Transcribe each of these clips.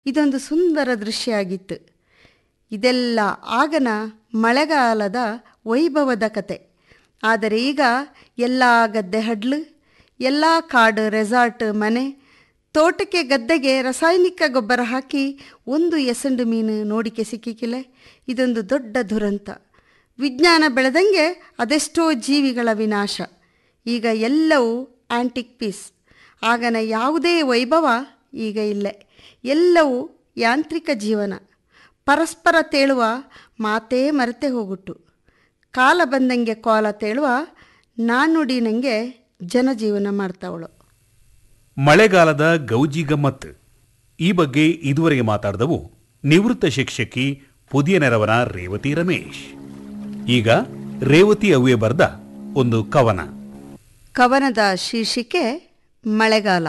ಇದೊಂದು ಸುಂದರ ದೃಶ್ಯ ಆಗಿತ್ತು ಇದೆಲ್ಲ ಆಗನ ಮಳೆಗಾಲದ ವೈಭವದ ಕತೆ ಆದರೆ ಈಗ ಎಲ್ಲ ಗದ್ದೆ ಹಡ್ಲು ಎಲ್ಲ ಕಾಡು ರೆಸಾರ್ಟ್ ಮನೆ ತೋಟಕ್ಕೆ ಗದ್ದೆಗೆ ರಾಸಾಯನಿಕ ಗೊಬ್ಬರ ಹಾಕಿ ಒಂದು ಎಸಂಡು ಮೀನು ನೋಡಿಕೆ ಸಿಕ್ಕಿಕ್ಕಿಲ್ಲ ಇದೊಂದು ದೊಡ್ಡ ದುರಂತ ವಿಜ್ಞಾನ ಬೆಳೆದಂಗೆ ಅದೆಷ್ಟೋ ಜೀವಿಗಳ ವಿನಾಶ ಈಗ ಎಲ್ಲವೂ ಆಂಟಿಕ್ ಪೀಸ್ ಆಗನ ಯಾವುದೇ ವೈಭವ ಈಗ ಇಲ್ಲ ಎಲ್ಲವೂ ಯಾಂತ್ರಿಕ ಜೀವನ ಪರಸ್ಪರ ತೇಳುವ ಮಾತೇ ಮರೆತೆ ಹೋಗುಟ್ಟು ಕಾಲ ಬಂದಂಗೆ ಕೋಲ ತೇಳುವ ನಾನುಡಿ ನನಗೆ ಜನಜೀವನ ಮಾಡ್ತಾವಳು ಮಳೆಗಾಲದ ಗೌಜಿ ಗಮ್ಮತ್ ಈ ಬಗ್ಗೆ ಇದುವರೆಗೆ ಮಾತಾಡಿದವು ನಿವೃತ್ತ ಶಿಕ್ಷಕಿ ಪುದಿಯ ನೆರವನ ರೇವತಿ ರಮೇಶ್ ಈಗ ರೇವತಿ ಅವ್ವೆ ಬರೆದ ಒಂದು ಕವನ ಕವನದ ಶೀರ್ಷಿಕೆ ಮಳೆಗಾಲ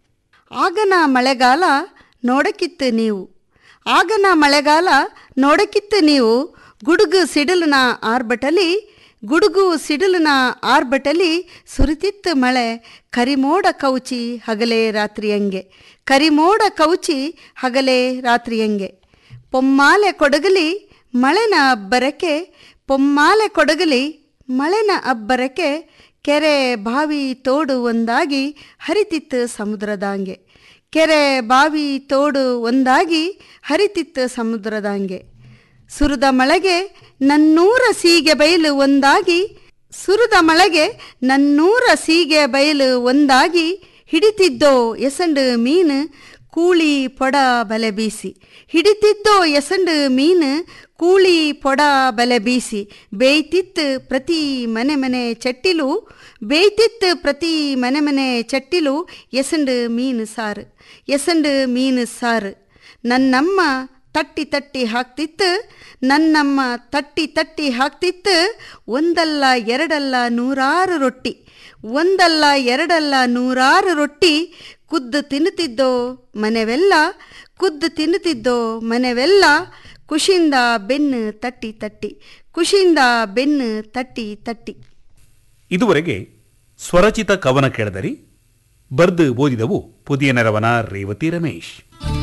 ಆಗನ ಮಳೆಗಾಲ ನೋಡಕ್ಕಿತ್ತು ನೀವು ಆಗನ ಮಳೆಗಾಲ ನೋಡಕ್ಕಿತ್ತು ನೀವು ಗುಡುಗು ಸಿಡಿಲಿನ ಆರ್ಭಟಲಿ ಗುಡುಗು ಸಿಡಿಲಿನ ಆರ್ಭಟಲಿ ಸುರಿತಿತ್ತು ಮಳೆ ಕರಿಮೋಡ ಕೌಚಿ ಹಗಲೇ ರಾತ್ರಿಯಂಗೆ ಕರಿಮೋಡ ಕೌಚಿ ಹಗಲೇ ರಾತ್ರಿಯಂಗೆ ಪೊಮ್ಮಾಲೆ ಕೊಡಗಲಿ ಮಳೆನ ಅಬ್ಬರಕ್ಕೆ ಪೊಮ್ಮಾಲೆ ಕೊಡಗಲಿ ಮಳೆನ ಅಬ್ಬರಕ್ಕೆ ಕೆರೆ ಬಾವಿ ತೋಡು ಒಂದಾಗಿ ಹರಿತಿತ್ತು ಸಮುದ್ರದಾಂಗೆ ಕೆರೆ ಬಾವಿ ತೋಡು ಒಂದಾಗಿ ಹರಿತಿತ್ತು ಸಮುದ್ರದಾಂಗೆ ಸುರಿದ ಮಳೆಗೆ ನನ್ನೂರ ಸೀಗೆ ಬಯಲು ಒಂದಾಗಿ ಸುರಿದ ಮಳೆಗೆ ನನ್ನೂರ ಸೀಗೆ ಬಯಲು ಒಂದಾಗಿ ಹಿಡಿತಿದ್ದೋ ಎಸಂಡು ಮೀನು ಕೂಳಿ ಪೊಡ ಬಲೆ ಬೀಸಿ ಹಿಡಿತಿದ್ದೋ ಎಸಂಡು ಮೀನು ಕೂಳಿ ಪೊಡ ಬಲೆ ಬೀಸಿ ಬೇಯ್ತಿತ್ತು ಪ್ರತಿ ಮನೆ ಮನೆ ಚಟ್ಟಿಲು ಬೇಯ್ತಿತ್ತು ಪ್ರತಿ ಮನೆ ಮನೆ ಚಟ್ಟಿಲು ಎಸಂಡು ಮೀನು ಸಾರು ಎಸಂಡು ಮೀನು ಸಾರು ನನ್ನಮ್ಮ ತಟ್ಟಿ ತಟ್ಟಿ ಹಾಕ್ತಿತ್ತು ನನ್ನಮ್ಮ ತಟ್ಟಿ ತಟ್ಟಿ ಹಾಕ್ತಿತ್ತು ಒಂದಲ್ಲ ಎರಡಲ್ಲ ನೂರಾರು ರೊಟ್ಟಿ ಒಂದಲ್ಲ ಎರಡಲ್ಲ ನೂರಾರು ರೊಟ್ಟಿ ಕುದ್ದು ತಿನ್ನುತ್ತಿದ್ದೋ ಮನೆವೆಲ್ಲ ಕುದ್ದು ತಿನ್ನುತ್ತಿದ್ದೋ ಮನೆವೆಲ್ಲ ಖುಷಿಯಿಂದ ಬೆನ್ನು ತಟ್ಟಿ ತಟ್ಟಿ ಖುಷಿಯಿಂದ ಬೆನ್ನು ತಟ್ಟಿ ತಟ್ಟಿ ಇದುವರೆಗೆ ಸ್ವರಚಿತ ಕವನ ಕೇಳಿದರಿ ಬರ್ದು ಓದಿದವು ಪುದಿಯ ನೆರವನ ರೇವತಿ ರಮೇಶ್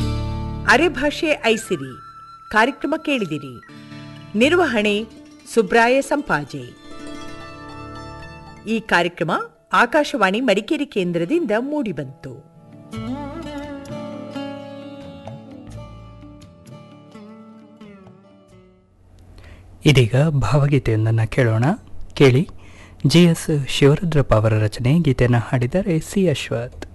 ಅರೆಭಾಷೆ ಐಸಿರಿ ಕಾರ್ಯಕ್ರಮ ಕೇಳಿದಿರಿ ನಿರ್ವಹಣೆ ಸುಬ್ರಾಯ ಸಂಪಾಜೆ ಈ ಕಾರ್ಯಕ್ರಮ ಆಕಾಶವಾಣಿ ಮಡಿಕೇರಿ ಕೇಂದ್ರದಿಂದ ಮೂಡಿಬಂತು ಇದೀಗ ಭಾವಗೀತೆಯೊಂದನ್ನು ಕೇಳೋಣ ಕೇಳಿ ಜಿ ಎಸ್ ಶಿವರುದ್ರಪ್ಪ ಅವರ ರಚನೆ ಗೀತೆಯನ್ನು ಹಾಡಿದ್ದಾರೆ ಸಿ ಅಶ್ವಥ್